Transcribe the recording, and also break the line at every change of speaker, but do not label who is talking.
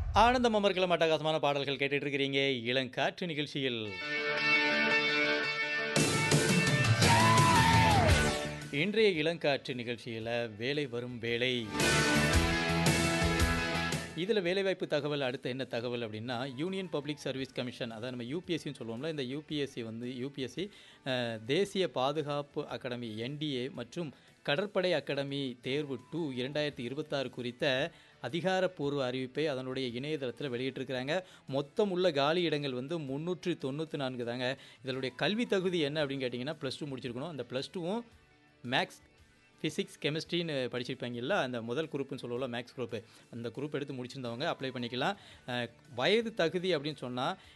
ஆனந்தம் அமர்கலம் அட்டகாசமான பாடல்கள் கேட்டுட்டு இருக்கிறீங்க இளங்காற்று நிகழ்ச்சியில் இன்றைய இளங்காற்று நிகழ்ச்சியில் வேலை வரும் வேலை இதில் வேலைவாய்ப்பு தகவல் அடுத்து என்ன தகவல் அப்படின்னா யூனியன் பப்ளிக் சர்வீஸ் கமிஷன் அதான் நம்ம யூபிஎஸ்சின்னு சொல்லுவோம்ல இந்த யூபிஎஸ்சி வந்து யூபிஎஸ்சி தேசிய பாதுகாப்பு அகாடமி என்டிஏ மற்றும் கடற்படை அகாடமி தேர்வு டூ இரண்டாயிரத்தி இருபத்தாறு குறித்த அதிகாரப்பூர்வ அறிவிப்பை அதனுடைய இணையதளத்தில் வெளியிட்டிருக்கிறாங்க மொத்தம் உள்ள காலி இடங்கள் வந்து முந்நூற்றி தொண்ணூற்றி நான்கு தாங்க இதனுடைய கல்வி தகுதி என்ன அப்படின்னு கேட்டிங்கன்னா ப்ளஸ் டூ முடிச்சிருக்கணும் அந்த ப்ளஸ் டூவும் மேக்ஸ் ஃபிசிக்ஸ் கெமிஸ்ட்ரின்னு படிச்சிருப்பாங்கல்ல அந்த முதல் குரூப்னு சொல்லுவோம்ல மேக்ஸ் குரூப்பு அந்த குரூப் எடுத்து முடிச்சிருந்தவங்க அப்ளை பண்ணிக்கலாம் அஹ், வயது தகுதி அப்படின்னு சொன்னால்